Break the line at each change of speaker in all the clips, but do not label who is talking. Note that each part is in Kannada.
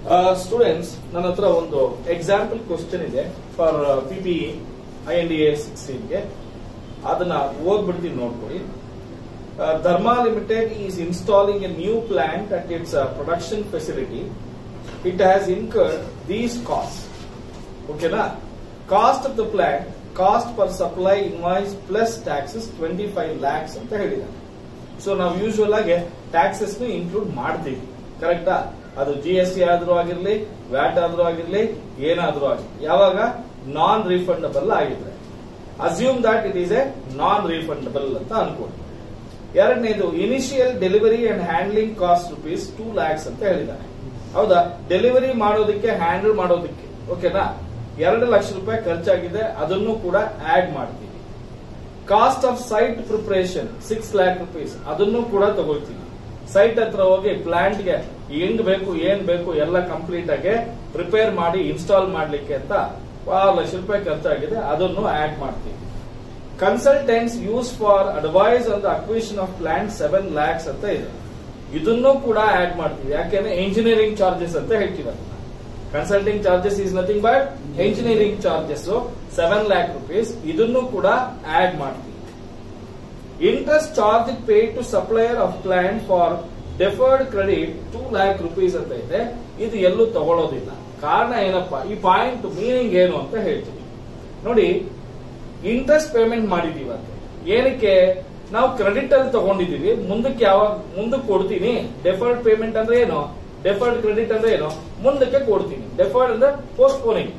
ಸ್ಟೂಡೆಂಟ್ಸ್ ನನ್ನ ಹತ್ರ ಒಂದು ಎಕ್ಸಾಂಪಲ್ ಕ್ವಶನ್ ಇದೆ for P P I N D A ಸಿಕ್ಸ್ಟೀನ್ಗೆ ಅದನ್ನ ಓದ್ಬಿಡ್ತೀನಿ ನೋಡ್ಕೊಳ್ಳಿ Dharma limited is installing a new plant at its production facility it has incurred these cost ಓಕೆನಾ cost of the plant cost per supply invoice plus taxes twenty five lakhs ಅಂತ ಹೇಳಿದ್ದಾರೆ ಸೊ ನಾವು ಯೂಶುವಲ್ ಆಗಿ ಟ್ಯಾಕ್ಸಸ್ ಇನ್ಕ್ಲೂಡ್ ಮಾಡ್ತೀವಿ ಕರೆಕ್ಟಾ ಅದು ಜಿ ಎಸ್ ಟಿ ಆದ್ರೂ ಆಗಿರ್ಲಿ ವ್ಯಾಟ್ ಆದ್ರೂ ಆಗಿರ್ಲಿ ಏನಾದ್ರೂ ಆಗಿರ್ಲಿ ಯಾವಾಗ ನಾನ್ ರಿಫಂಡಬಲ್ ಆಗಿದ್ರೆ assume that it is a non refundable ಅಂತ ಅನ್ಕೊಳ್ಳಿ ಎರಡನೇದು initial delivery and handling cost rupees two lakhs ಅಂತ ಹೇಳಿದ್ದಾರೆ ಹೌದಾ ಡೆಲಿವರಿ ಮಾಡೋದಕ್ಕೆ ಹ್ಯಾಂಡಲ್ ಮಾಡೋದಕ್ಕೆ ಓಕೆನಾ ಎರಡು ಲಕ್ಷ ರೂಪಾಯಿ ಖರ್ಚಾಗಿದೆ ಅದನ್ನು ಕೂಡ ಆಡ್ ಮಾಡ್ತೀವಿ cost of site preparation six lakh rupees ಅದನ್ನು ಕೂಡ ತಗೊಳ್ತೀವಿ ಸೈಟ್ ಹತ್ರ ಹೋಗಿ ಪ್ಲಾಂಟ್ ಗೆ ಹೆಂಗ್ ಬೇಕು ಏನ್ ಬೇಕು ಎಲ್ಲ ಕಂಪ್ಲೀಟ್ ಆಗಿ ಪ್ರಿಪೇರ್ ಮಾಡಿ ಇನ್ಸ್ಟಾಲ್ ಮಾಡ್ಲಿಕ್ಕೆ ಅಂತ ಆರು ಲಕ್ಷ ರೂಪಾಯಿ ಖರ್ಚಾಗಿದೆ ಅದನ್ನು ಆಡ್ ಮಾಡ್ತೀವಿ consultants use for advice on the acquisition of plant seven lakhs ಅಂತ ಇದೆ ಇದನ್ನು ಕೂಡ ಆಡ್ ಮಾಡ್ತೀವಿ ಯಾಕೆಂದ್ರೆ ಇಂಜಿನಿಯರಿಂಗ್ ಚಾರ್ಜಸ್ ಅಂತ ಹೇಳ್ತೀವಿ ಅದನ್ನ consulting charges is nothing but engineering charges seven lakh rupees ಇದನ್ನು ಕೂಡ ಆಡ್ ಮಾಡ್ತೀವಿ interest charge pay to supplier of plant for deferred credit two lakh rupees ಅಂತ ಇದೆ ಇದು ಎಲ್ಲೂ ತಗೊಳ್ಳೋದಿಲ್ಲ ಕಾರಣ ಏನಪ್ಪಾ ಈ ಪಾಯಿಂಟ್ ಮೀನಿಂಗ್ ಏನು ಅಂತ ಹೇಳ್ತೀವಿ ನೋಡಿ ಇಂಟ್ರೆಸ್ಟ್ ಪೇಮೆಂಟ್ ಮಾಡಿದೀವಿ ಅಂತ ಏನಕ್ಕೆ ನಾವು ಕ್ರೆಡಿಟ್ ಅಲ್ಲಿ ತಗೊಂಡಿದೀವಿ ಮುಂದಕ್ಕೆ ಯಾವಾಗ ಮುಂದಕ್ಕೆ ಕೊಡ್ತೀನಿ ಡೆಫರ್ಡ್ ಪೇಮೆಂಟ್ ಅಂದ್ರೆ ಏನು ಡೆಫರ್ಡ್ ಕ್ರೆಡಿಟ್ ಅಂದ್ರೆ ಏನು ಮುಂದಕ್ಕೆ ಕೊಡ್ತೀನಿ ಡೆಫರ್ಡ್ ಅಂದ್ರೆ ಪೋಸ್ಟ್ಪೋನಿಂಗ್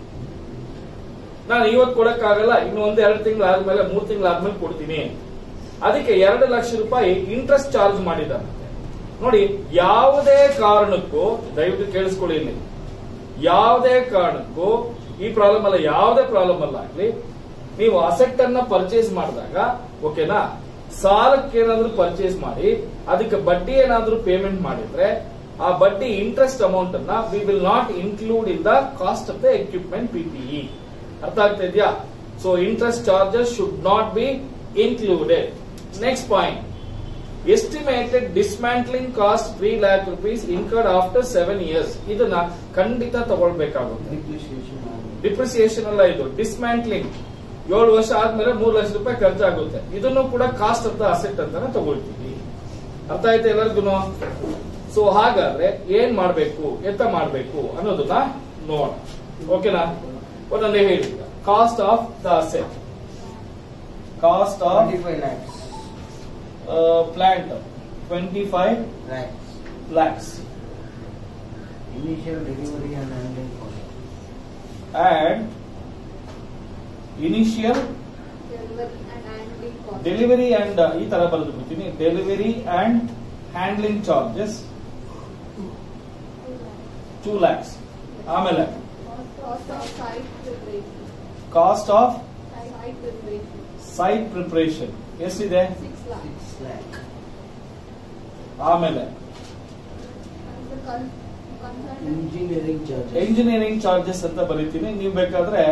ನಾನು ಇವತ್ತು ಕೊಡಕ್ಕಾಗಲ್ಲ ಇನ್ನು ಒಂದ್ ಎರಡು ತಿಂಗಳು ಆದ್ಮೇಲೆ ಮೂರ್ ತಿಂಗಳು ಆದ್ಮೇಲೆ ಕೊಡ್ತೀನಿ ಅದಕ್ಕೆ ಎರಡು ಲಕ್ಷ ರೂಪಾಯಿ ಇಂಟ್ರೆಸ್ಟ್ ಚಾರ್ಜ್ ಮಾಡಿದಂತೆ ನೋಡಿ ಯಾವುದೇ ಕಾರಣಕ್ಕೂ ದಯವಿಟ್ಟು ಕೇಳಿಸ್ಕೊಳ್ಳಿ ಇಲ್ಲಿ ಯಾವುದೇ ಕಾರಣಕ್ಕೂ ಈ ಪ್ರಾಬ್ಲಮ್ ಅಲ್ಲ ಯಾವುದೇ ಪ್ರಾಬ್ಲಮ್ ಅಲ್ಲ ಆಗ್ಲಿ ನೀವು ಅಸೆಟ್ ಅನ್ನ ಪರ್ಚೇಸ್ ಮಾಡಿದಾಗ ಓಕೆನಾ ಸಾಲಕ್ಕೆ ಏನಾದ್ರೂ ಪರ್ಚೇಸ್ ಮಾಡಿ ಅದಕ್ಕೆ ಬಡ್ಡಿ ಏನಾದ್ರೂ ಪೇಮೆಂಟ್ ಮಾಡಿದ್ರೆ ಆ ಬಡ್ಡಿ ಇಂಟ್ರೆಸ್ಟ್ ಅಮೌಂಟ್ ಅನ್ನ we will not include in the cost of the equipment PPE ಅರ್ಥ ಆಗ್ತಾ ಇದೆಯಾ so interest charges should not be included next point estimated dismantling cost three lakh rupees incurred after seven years ಇದನ್ನ ಖಂಡಿತ ತಗೊಳ್ಬೇಕಾಗುತ್ತೆ ಡಿಪ್ರಿಸಿಯೇಷನ್ ಅಲ್ಲ ಇದು ಡಿಸ್ಮ್ಯಾಂಟ್ಲಿಂಗ್ ಏಳು ವರ್ಷ ಆದ್ಮೇಲೆ ಮೂರು ಲಕ್ಷ ರೂಪಾಯಿ ಖರ್ಚಾಗುತ್ತೆ ಇದನ್ನು ಕೂಡ ಕಾಸ್ಟ್ ಆಫ್ ದ ಅಸೆಟ್ ಅಂತಾನೆ ತಗೊಳ್ತೀವಿ ಅರ್ಥ ಆಯ್ತಾ ಎಲ್ಲರಿಗೂ ಸೊ ಹಾಗಾದ್ರೆ ಏನ್ ಮಾಡ್ಬೇಕು ಎಂತ ಮಾಡ್ಬೇಕು ಅನ್ನೋದನ್ನ ನೋಡ ಓಕೆನಾ ಒಂದೊಂದೇ ಹೇಳಿ cost of the asset cost of
25 lakhs.
Plant twenty five
Lakhs.
Lakhs
Initial delivery and handling cost.
and initial
Delivery and handling cost.
Delivery and ಈ ತರ ಬರೆದು ಬಿಡ್ತೀನಿ delivery and handling charges two lakhs ಆಮೇಲೆ
Cost of site preparation.
Cost of
Site preparation.
Site preparation ಎಷ್ಟಿದೆ
Six lakhs.
6 lakh.
ಆಮೇಲೆ
And the con- consultant.
Engineering charges.
Engineering charges ಅಂತ ಬರೀತೀನಿ ನೀವು ಬೇಕಾದ್ರೆ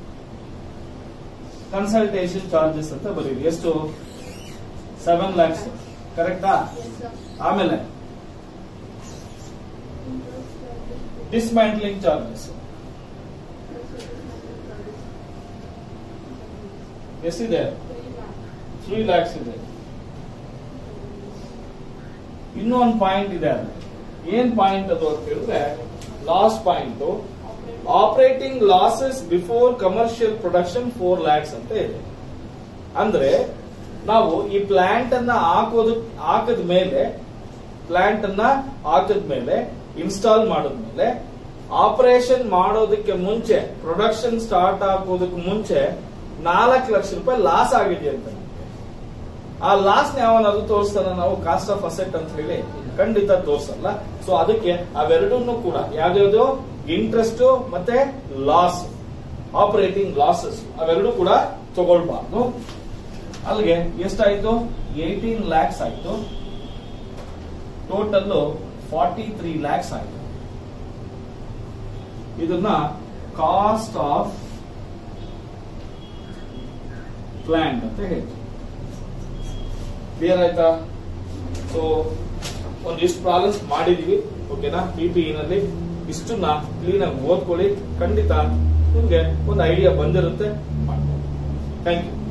ಕನ್ಸಲ್ಟೇಷನ್ ಚಾರ್ಜಸ್ ಅಂತ ಬರೀರಿ ಎಷ್ಟು ಸೆವೆನ್ ಲ್ಯಾಕ್ಸ್ ಕರೆಕ್ಟಾ
Yes, sir.
ಆಮೇಲೆ
Interest charges.
ಡಿಸ್ಮ್ಯಾಂಟ್ಲಿಂಗ್ ಚಾರ್ಜಸ್ ಎಷ್ಟಿದೆ
Three lakhs.
ತ್ರೀ ಲ್ಯಾಕ್ಸ್ ಇದೆ ಇನ್ನೂ ಒಂದು ಪಾಯಿಂಟ್ ಇದೆ ಅಲ್ಲಿ ಏನ್ ಪಾಯಿಂಟ್ ಅದು ಅಂತ ಹೇಳಿದ್ರೆ last point operating losses before commercial production four lakhs ಅಂತ ಇದೆ ಅಂದ್ರೆ ನಾವು ಈ ಪ್ಲಾಂಟ್ ಅನ್ನ ಹಾಕೋದು ಹಾಕದ ಮೇಲೆ ಪ್ಲಾಂಟ್ ಅನ್ನ ಹಾಕದ ಮೇಲೆ ಇನ್ಸ್ಟಾಲ್ ಮಾಡಿದ್ಮೇಲೆ ಆಪರೇಷನ್ ಮಾಡೋದಕ್ಕೆ ಮುಂಚೆ ಪ್ರೊಡಕ್ಷನ್ ಸ್ಟಾರ್ಟ್ ಆಗೋದಕ್ಕೆ ಮುಂಚೆ ನಾಲ್ಕು ಲಕ್ಷ ರೂಪಾಯಿ ಲಾಸ್ ಆಗಿದೆ ಅಂತ ಆ ಲಾಸ್ ಯಾವನಾದ್ರು ತೋರಿಸ್ತಾನ ನಾವು ಕಾಸ್ಟ್ ಆಫ್ ಅಸೆಟ್ ಅಂತ ಹೇಳಿ ಖಂಡಿತ ತೋರಿಸಲ್ಲ ಸೊ ಅದಕ್ಕೆ ಅವೆರಡನ್ನೂ ಕೂಡ ಯಾವ್ಯಾವ್ದು ಇಂಟ್ರೆಸ್ಟ್ ಮತ್ತೆ ಲಾಸ್ ಆಪರೇಟಿಂಗ್ ಲಾಸಸ್ ಅವೆರಡೂ ಕೂಡ ತಗೊಳ್ಬಾರ್ದು ಅಲ್ಲಿಗೆ ಎಷ್ಟಾಯ್ತು ಏಯ್ಟೀನ್ ಲ್ಯಾಕ್ಸ್ ಆಯ್ತು ಟೋಟಲ್ ಫಾರ್ಟಿ ತ್ರೀ ಲ್ಯಾಕ್ಸ್ ಆಯ್ತು ಇದನ್ನ ಕಾಸ್ಟ್ ಆಫ್ ಪ್ಲಾಂಟ್ ಅಂತ ಹೇಳ್ತೀವಿ ಕ್ಲಿಯರ್ ಆಯ್ತಾ ಸೊ ಒಂದಿಷ್ಟು ಪ್ರಾಬ್ಲಮ್ಸ್ ಮಾಡಿದೀವಿ ಓಕೆನಾ ಪಿ ಪಿ ನಲ್ಲಿ ಇಷ್ಟನ್ನ ಕ್ಲೀನ್ ಆಗಿ ಓದ್ಕೊಳ್ಳಿ ಖಂಡಿತ ನಿಮ್ಗೆ ಒಂದು ಐಡಿಯಾ ಬಂದಿರುತ್ತೆ ಥ್ಯಾಂಕ್ ಯು